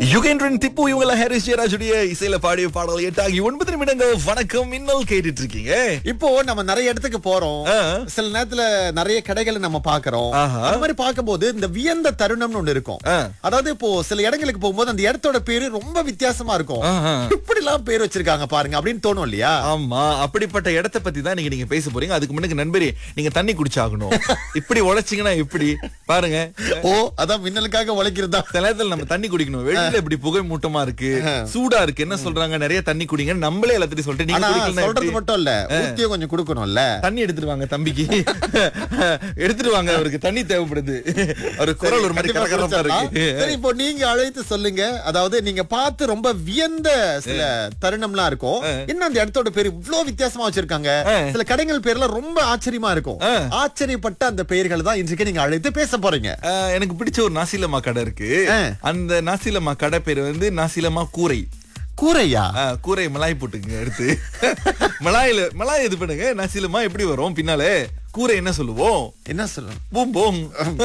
யுகேந்திரன் திப்பு இவங்கள ஹாரிஸ் ஜெயராஜுடைய இசையில பாடிய பாடல் எட்டாகி ஒன்பது நிமிடங்கள் வணக்கம் மின்னல் கேட்டுட்டு இருக்கீங்க இப்போ நம்ம நிறைய இடத்துக்கு போறோம் ஆ. சில நேரத்துல நிறைய கடைகளை நம்ம பாக்குறோம் ஆஹா. அந்த மாதிரி பார்க்கும்போது இந்த வியந்த தருணம்னு ஒண்ணு இருக்கும் ஆ. அதாவது இப்போ சில இடங்களுக்கு போகும்போது அந்த இடத்தோட பேரு ரொம்ப வித்தியாசமா இருக்கும் ஆஹா. இப்படி எல்லாம் பேர் வச்சிருக்காங்க பாருங்க அப்படின்னு தோணும் இல்லையா ஆமா அப்படிப்பட்ட இடத்தை பத்தி தான் நீங்க நீங்க பேச போறீங்க அதுக்கு முன்னுக்கு நண்பரே நீங்க தண்ணி குடிச்சாகணும் இப்படி உழைச்சீங்கன்னா எப்படி பாருங்க ஓ அதான் மின்னலுக்காக உழைக்கிறதா சில நேரத்துல நம்ம தண்ணி குடிக்கணும் வெளியில இப்படி புகை மூட்டமா இருக்கு சூடா இருக்கு என்ன சொல்றாங்க நிறைய தண்ணி குடிங்க நம்மளே எல்லாத்தையும் சொல்லிட்டு நீங்க ஆனா குடிக்கலன்னா சொல்றது எப்படி? மட்டும் இல்ல ஊத்தியும் கொஞ்சம் கொடுக்கணும்ல தண்ணி எடுத்துட்டு வாங்க தம்பிக்கு எடுத்துட்டு வாங்க அவருக்கு தண்ணி தேவைப்படுது அவர் குரல் ஒரு மாதிரி கண்டிப்பா கரகரப்பா குடிச்சிடலாம். இருக்கு சரி இப்போ நீங்க அழைத்து சொல்லுங்க அதாவது நீங்க பார்த்து ரொம்ப வியந்த சில தருணம்லாம் இருக்கும் என்ன அந்த இடத்தோட பேரு இவ்வளவு வித்தியாசமா வச்சிருக்காங்க சில கடைகள் பேர்லாம் ரொம்ப ஆச்சரியமா இருக்கும் ஆச்சரியப்பட்ட அந்த பெயர்கள் தான் இன்றைக்கு நீங்க அழைத்து பேச போறீங்க ஆஹ், எனக்கு பிடிச்ச ஒரு நாசிலமா கடை இருக்கு ஆ. அந்த நாசிலமா கடை பேரு வந்து நாசிலமா கூரை கூரையா ஆஹ், கூரை மலாய் போட்டுக்குங்க எடுத்து மலாயில மலாய் இது பண்ணுங்க நாசிலமா எப்படி வரும் பின்னாலே கூரை என்ன சொல்லுவோம் என்ன சொல்லணும் பூம் பூம்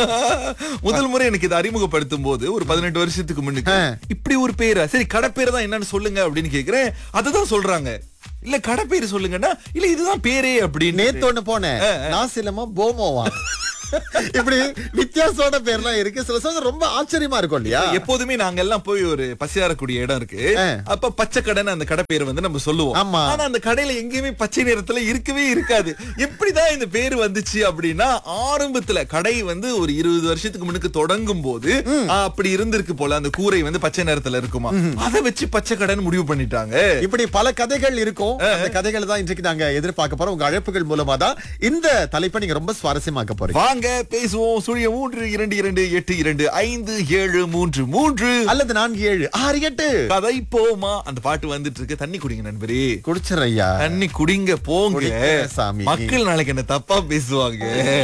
முதல் முறை எனக்கு இதை அறிமுகப்படுத்தும் போது ஒரு பதினெட்டு வருஷத்துக்கு முன்னுக்கு இப்படி ஒரு பேரா சரி கடை பேரு தான் என்னன்னு சொல்லுங்க அப்படின்னு கேக்குறேன் அதுதான் சொல்றாங்க இல்ல கடை பேரு சொல்லுங்கன்னா இல்ல இதுதான் பேரே அப்படின்னு நேத்து ஒண்ணு போனேன் நாசிலமா போமோவா இப்படி வித்தியாசமான பேர்லாம் இருக்கு சில சமயம் ரொம்ப ஆச்சரியமா இருக்கும் இல்லையா எப்போதுமே நாங்க எல்லாம் போய் ஒரு பசியாரக்கூடிய இடம் இருக்கு ஆ. அப்ப பச்சை கடைன்னு அந்த கடை பேர் வந்து நம்ம சொல்லுவோம் ஆமா. ஆனா அந்த கடையில எங்கேயுமே பச்சை நிறத்துல இருக்கவே இருக்காது எப்படிதான் இந்த பேர் வந்துச்சு அப்படின்னா ஆரம்பத்துல கடை வந்து ஒரு இருபது வருஷத்துக்கு முன்னுக்கு தொடங்கும் போது ஆ, அப்படி இருந்திருக்கு போல அந்த கூரை வந்து பச்சை நிறத்துல இருக்குமா அதை வச்சு பச்சை கடைன்னு முடிவு பண்ணிட்டாங்க இப்படி பல கதைகள் இருக்கும் அந்த கதைகள் தான் இன்றைக்கு நாங்க எதிர்பார்க்க போறோம் உங்க அழைப்புகள் மூலமா தான் இந்த தலைப்பை நீங்க ரொம்ப சுவாரஸ்யமாக்க போறீங்க வாங்க பேசுவோம் சுழிய மூன்று இரண்டு இரண்டு எட்டு இரண்டு ஐந்து ஏழு மூன்று மூன்று அல்லது நான்கு ஏழு ஆறு எட்டு கதை போமா அந்த பாட்டு வந்துட்டு இருக்கு தண்ணி குடிங்க நண்பரே குடிச்சிடுறையா தண்ணி குடிங்க போங்க குடிக்கிறேன் சாமி. மக்கள் நாளைக்கு என்ன தப்பா பேசுவாங்க